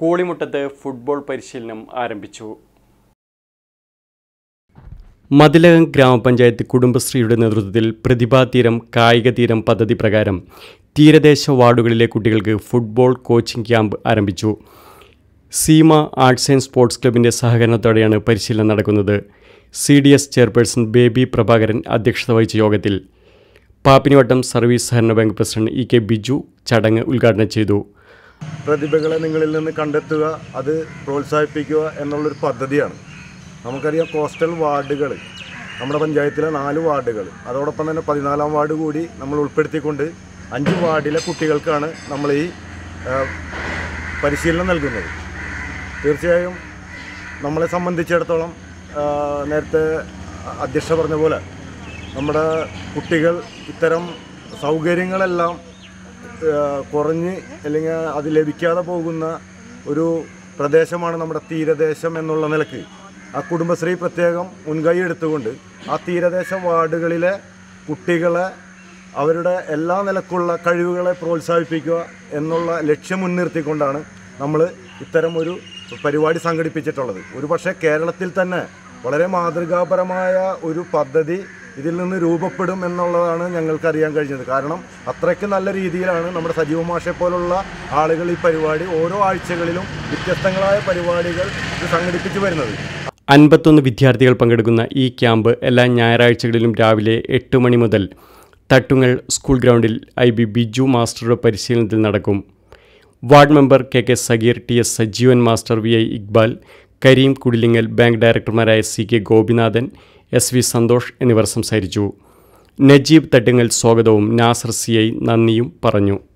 കൂളിമുട്ടത്ത് football പരിശീലനം ആരംഭിച്ചു മതിലകം ഗ്രാമപഞ്ചായത്ത് കുടുംബശ്രീയുടെ നേതൃത്വത്തിൽ പ്രതിഭാതീരം കായിക തീരം പദ്ധതി പ്രകാരം തീരദേശ വാർഡുകളിലെ കുട്ടികൾക്ക് ഫുട്ബോൾ കോച്ചിംഗ് ക്യാമ്പ് ആരംഭിച്ചു സീമ ആർട്സ് ആൻഡ് സ്പോർട്സ് ക്ലബിൻ്റെ സഹകരണത്തോടെയാണ് പരിശീലനം നടക്കുന്നത് C D S chairperson Baby Prabhakaran അധ്യക്ഷത വഹിച്ച യോഗത്തിൽ പാപ്പിനിവട്ടം സർവീസ് സഹകരണ bank president E K Biju ചടങ്ങ് ഉദ്ഘാടനം ചെയ്തു പ്രതിഭകളെ നിങ്ങളിൽ നിന്ന് കണ്ടെത്തുക അത് പ്രോത്സാഹിപ്പിക്കുക എന്നുള്ളൊരു പദ്ധതിയാണ് നമുക്കറിയാം കോസ്റ്റൽ വാർഡുകൾ നമ്മുടെ പഞ്ചായത്തിലെ നാല് വാർഡുകൾ അതോടൊപ്പം തന്നെ പതിനാലാം വാർഡ് കൂടി നമ്മൾ ഉൾപ്പെടുത്തിക്കൊണ്ട് അഞ്ച് വാർഡിലെ കുട്ടികൾക്കാണ് നമ്മൾ ഈ ആ, പരിശീലനം നൽകുന്നത് തീർച്ചയായും നമ്മളെ സംബന്ധിച്ചിടത്തോളം ആ, നേരത്തെ അധ്യക്ഷ പറഞ്ഞ പോലെ നമ്മുടെ കുട്ടികൾ ഇത്തരം സൗകര്യങ്ങളെല്ലാം ഏഹ് കുറഞ്ഞ് അല്ലെങ്കിൽ അത് ലഭിക്കാതെ പോകുന്ന ഒരു പ്രദേശമാണ് നമ്മുടെ തീരദേശം എന്നുള്ള നിലക്ക് ആ കുടുംബശ്രീ പ്രത്യേകം മുൻകൈ എടുത്തുകൊണ്ട് ആ തീരദേശ വാർഡുകളിലെ കുട്ടികളെ അവരുടെ എല്ലാ നിലക്കുള്ള കഴിവുകളെ പ്രോത്സാഹിപ്പിക്കുക എന്നുള്ള ലക്ഷ്യം മുൻനിർത്തിക്കൊണ്ടാണ് നമ്മൾ ഇത്തരം ഒരു പരിപാടി സംഘടിപ്പിച്ചിട്ടുള്ളത് ഒരു പക്ഷേ കേരളത്തിൽ തന്നെ വളരെ മാതൃകാപരമായ ഒരു പദ്ധതി ഇതിൽ നിന്ന് രൂപപ്പെടും എന്നുള്ളതാണ് ഞങ്ങൾക്ക് അറിയാൻ കഴിഞ്ഞത് കാരണം അത്രയ്ക്ക് നല്ല രീതിയിലാണ് നമ്മുടെ സജീവ മാഷെ പോലുള്ള ആളുകൾ ഈ പരിപാടി ഓരോ ആഴ്ചകളിലും വ്യത്യസ്തങ്ങളായ പരിപാടികൾ ഇത് സംഘടിപ്പിച്ചു വരുന്നത് അൻപത്തൊന്ന് വിദ്യാർത്ഥികൾ പങ്കെടുക്കുന്ന ഈ ക്യാമ്പ് എല്ലാ ഞായറാഴ്ചകളിലും രാവിലെ എട്ട് മണി മുതൽ തട്ടുങ്ങൽ സ്കൂൾ ഗ്രൗണ്ടിൽ ഐ ബി ബിജു മാസ്റ്ററുടെ പരിശീലനത്തിൽ നടക്കും ward member K K Sageer T S Sajeevan master V I Iqbal Kareem Kudilingal bank ഡയറക്ടർമാരായ C K Gopinathan S V Santhosh എന്നിവർ സംസാരിച്ചു നജീബ് തട്ടുങ്ങൽ സ്വാഗതവും നാസർ സി ഐ നന്ദിയും പറഞ്ഞു